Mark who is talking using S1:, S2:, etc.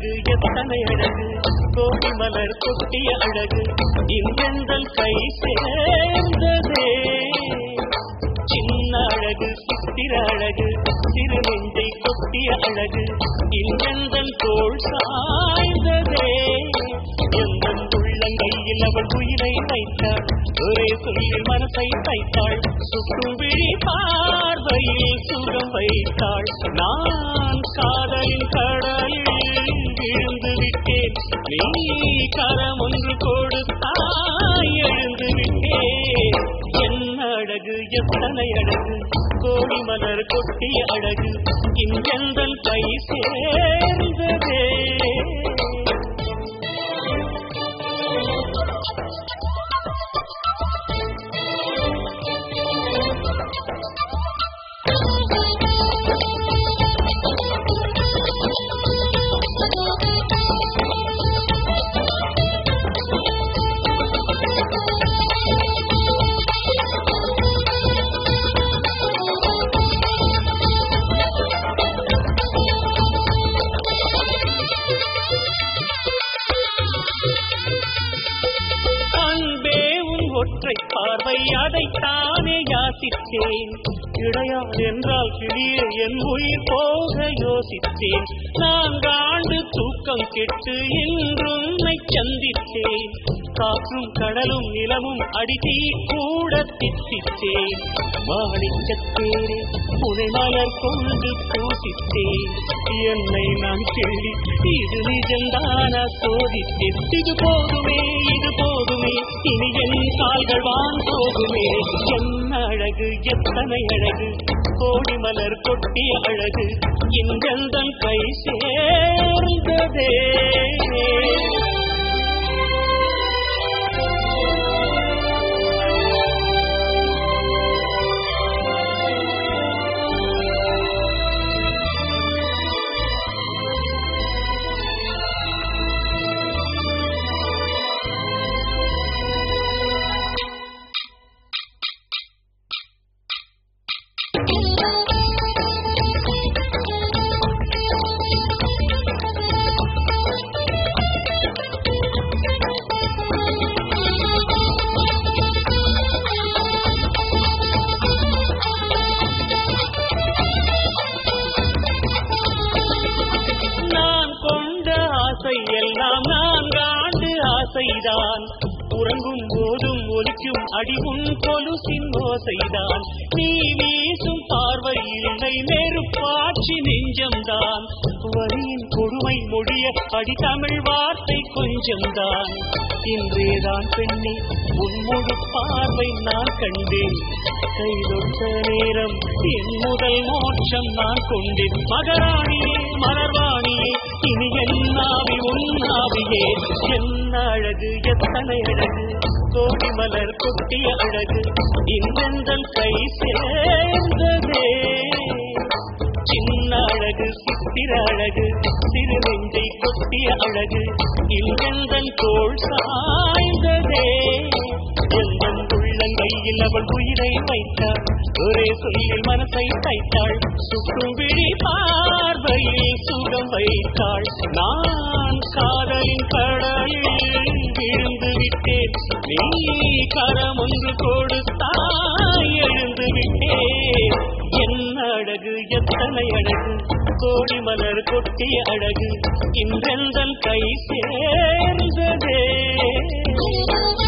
S1: அழகு எத்தனை அழகு கோடி மலர் கொட்டிய அழகு இங்கெந்தன் கை சேர்ந்ததே சின்ன அழகு சித்திர அழகு சிறு நெஞ்சை கொட்டிய அழகு இங்கெந்தன் தோள் சாய்ந்ததே எந்தன் உள்ளங்கையில் அவள் உயிரை வைத்தாள் ஒரே சொல்லில் மனசை வைத்தாள் சுற்றும் விழி பார்வையில் சுகம் வைத்தாள் நான் காதலின் கடலில் விழுந்து விட்டேன் நீ கரம் ஒன்று கொடுத்தாய் எழுந்து விட்டேன் என்ன அழகு எத்தனை அழகு கோடி மலர் கொட்டிய அழகு இங்கெந்தன் கை சேர்ந்ததே அன்பே உன் ஒற்றை பார்வை அதைத்தானே யாசித்தேன் கிடையாது என்றால் கிளியே என் உயிர் போக யோசித்தேன் நான்காண்டு தூக்கம் கெட்டு இன்றுன்னை சந்தித்தேன் காற்றும் கடலும் நிலமும் அடித்தீ கூட தித்தித்தேன் மாணிக்கத்தேரே புனை மலர் கொண்டு பூசித்தேன் என்னை நான் சொல்லி இது நிஜந்தானா சோதித்தேன் இது போதுமே இது போதுமே இனி என் கால்கள் வான் போகுமே என்ன அழகு எத்தனை அழகு கோடி மலர் கொட்டிய அழகு இங்கெந்தன் கை சேர்ந்ததே நான் கொண்ட ஆசை எல்லாம் நான்காண்டு ஆசைதான் உறங்கும் போதும் ஒலிக்கும் அடிவும் கொலுசின் ஓசைதான் நீ வீசும் பார்வை இல்லை நெருப்பாட்சி நெஞ்சம்தான் வரியின் கொடுமை மொழிய அடி தமிழ் வார்த்தை கொஞ்சம்தான் இன்றேதான் பெண்ணே உன் முழு பார்வை நான் கண்டேன் கைதொட்ட நேரம் என் முதல் மோட்சம் நான் கொண்டேன் மகராணியே மலர்வாணியே இனி என்னாவி உன்னாவியே என்ன அழகு எத்தனை அழகு கோடி மலர் கொட்டிய அழகு இந்தந்தன் கை சேர்ந்ததே சின்ன அழகு சித்திர அழகு சிறு நெஞ்சை கொட்டிய அழகு இந்தந்தன் தோள் சாய்ந்ததே எந்தன் உள்ளங்கையில் அவள் உயிரை வைத்தாள் ஒரே சொல்லில் மனசை தைத்தாள் சுற்றும் விழி பார்வையில் சுகம் வைத்தாள் நான் காதலின் கடலில் விழுந்து விட்டேன் நீ கரம் ஒன்று கொடுத்தாய் எழுந்து விட்டேன் என்ன அழகு எத்தனை அழகு கோடி மலர் கொட்டிய அழகு இன்றெந்தன் கை சேர்ந்ததே